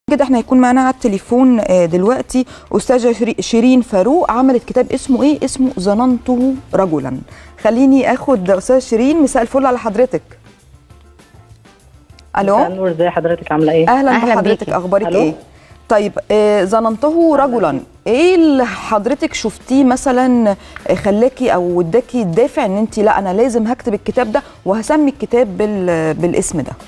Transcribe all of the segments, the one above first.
كده احنا هيكون معانا على التليفون آه، دلوقتي استاذه شيري- شيرين فاروق عملت كتاب اسمه ايه اسمه ظننته رجلا خليني اخد استاذه شيرين مساء الفل على حضرتك الو مساء النور ازي حضرتك عامله ايه؟ اهلا, أهلاً بحضرتك بيكي. اخبارك ألو. ايه طيب آه، ظننته رجلا ايه اللي حضرتك شفتيه مثلا آه، خلاكي او اداكي الدافع ان انت لا انا لازم هكتب الكتاب ده وهسمي الكتاب بال بالاسم ده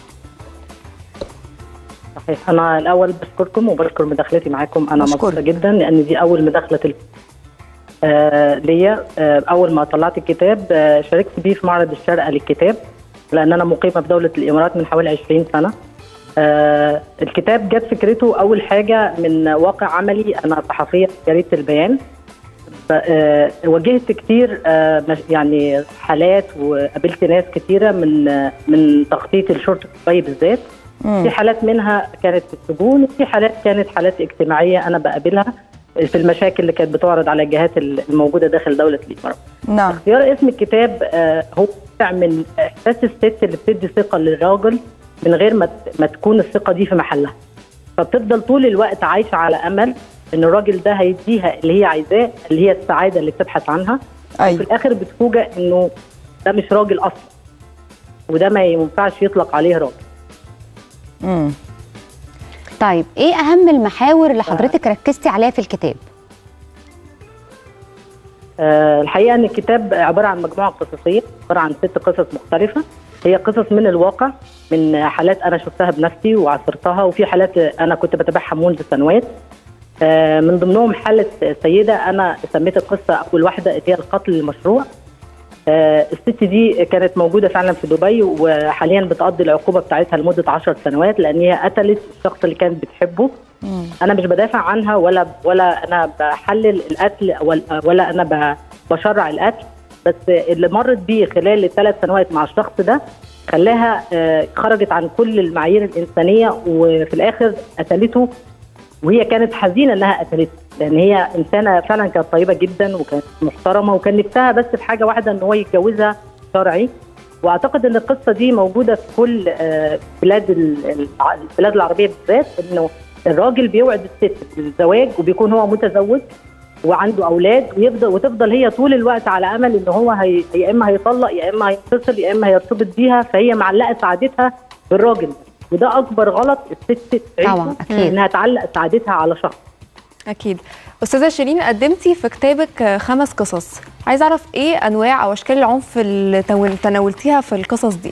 صحيح انا الاول بشكركم وبشكر مداخلتي معاكم انا بشكرك. مبسوطه جدا لان دي اول مداخله تل... آه ليا آه اول ما طلعت الكتاب آه شاركت بيه في معرض الشارقه للكتاب لان انا مقيمه في دوله الامارات من حوالي 20 سنه آه الكتاب جت فكرته اول حاجه من واقع عملي انا صحفيه في جريده البيان ف- آه، واجهت كتير آه، مش- يعني حالات وقابلت ناس كتيره من آه، من تخطيط الشرطه الدبي بالذات في حالات منها كانت في السجون وفي حالات كانت حالات اجتماعيه انا بقابلها في المشاكل اللي كانت بتعرض على الجهات الموجوده داخل دوله الامارات. نعم اختيار اسم الكتاب آه، هو نابع من احساس الست اللي بتدي ثقه للراجل من غير ما ت- ما تكون الثقه دي في محلها. فبتفضل طول الوقت عايشه على امل ان الراجل ده هيديها اللي هي عايزاه اللي هي السعاده اللي بتبحث عنها وفي ايوه الاخر بتفوجئ انه ده مش راجل اصلا وده ما ينفعش يطلق عليه راجل. امم طيب ايه اهم المحاور اللي حضرتك ركزتي عليها في الكتاب آه، الحقيقه ان الكتاب عباره عن مجموعه قصصيه عباره عن ست قصص مختلفه هي قصص من الواقع من حالات انا شفتها بنفسي وعاصرتها وفي حالات انا كنت بتابعها منذ سنوات آه، من ضمنهم حاله سيده انا سميت القصه اول واحده اللي هي القتل المشروع آه، الست دي كانت موجوده فعلا في دبي وحاليا بتقضي العقوبه بتاعتها لمده 10 سنوات لان هي قتلت الشخص اللي كانت بتحبه انا مش بدافع عنها ولا ولا انا بحلل القتل ولا, ولا انا ب- بشرع القتل بس اللي مرت بيه خلال الثلاث سنوات مع الشخص ده خلاها آه، خرجت عن كل المعايير الانسانيه وفي الاخر قتلته وهي كانت حزينه انها قتلته لان هي انسانه فعلا كانت طيبه جدا وكانت محترمه وكان نفسها بس في حاجه واحده ان هو يتجوزها شرعي واعتقد ان القصه دي موجوده في كل آه، بلاد ال- الع- البلاد العربيه بالذات انه الراجل بيوعد الست بالزواج وبيكون هو متزوج وعنده اولاد ويفضل وتفضل هي طول الوقت على امل ان هو هي يا اما هيطلق يا اما هينفصل يا اما هيرتبط بيها فهي معلقه سعادتها بالراجل وده اكبر غلط الست تعيشه طبعاً، أكيد. انها تعلق سعادتها على شخص أكيد أستاذة شيرين قدمتي في كتابك آه، خمس قصص عايزة أعرف إيه أنواع أو أشكال العنف اللي تول- تناولتيها في القصص دي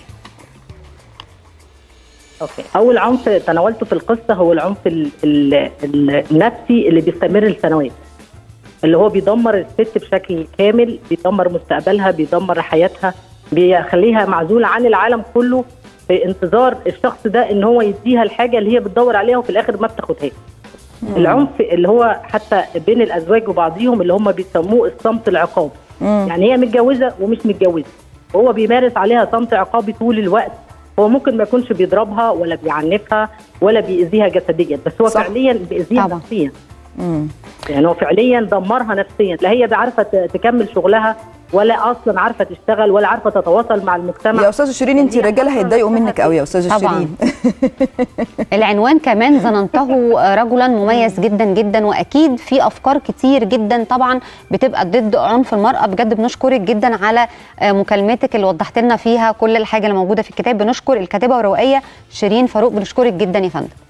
اوكي اول عنف تناولته في القصه هو العنف ال ال ال النفسي اللي بيستمر لسنوات اللي هو بيدمر الست بشكل كامل بيدمر مستقبلها بيدمر حياتها بيخليها معزوله عن العالم كله في انتظار الشخص ده ان هو يديها الحاجه اللي هي بتدور عليها وفي الاخر ما بتاخدهاش العنف اللي هو حتى بين الازواج وبعضهم اللي هم بيسموه الصمت العقابي يعني هي متجوزه ومش متجوزه هو بيمارس عليها صمت عقابي طول الوقت هو ممكن ما يكونش بيضربها ولا بيعنفها ولا بيأذيها جسديا بس هو صح. فعليا بيأذيها طبعا. نفسيا امم يعني هو فعليا دمرها نفسيا لا هي عارفه ت- تكمل شغلها ولا اصلا عارفه تشتغل ولا عارفه تتواصل مع المجتمع يا استاذه شيرين انت هي الرجاله أصلاً هيتضايقوا نفسها منك قوي يا استاذه طبعاً. شيرين العنوان كمان ظننته رجلا مميز جدا جدا واكيد في افكار كتير جدا طبعا بتبقى ضد عنف المراه بجد بنشكرك جدا على آه، مكالمتك اللي وضحت لنا فيها كل الحاجه اللي موجوده في الكتاب بنشكر الكاتبه والروائيه شيرين فاروق بنشكرك جدا يا فندم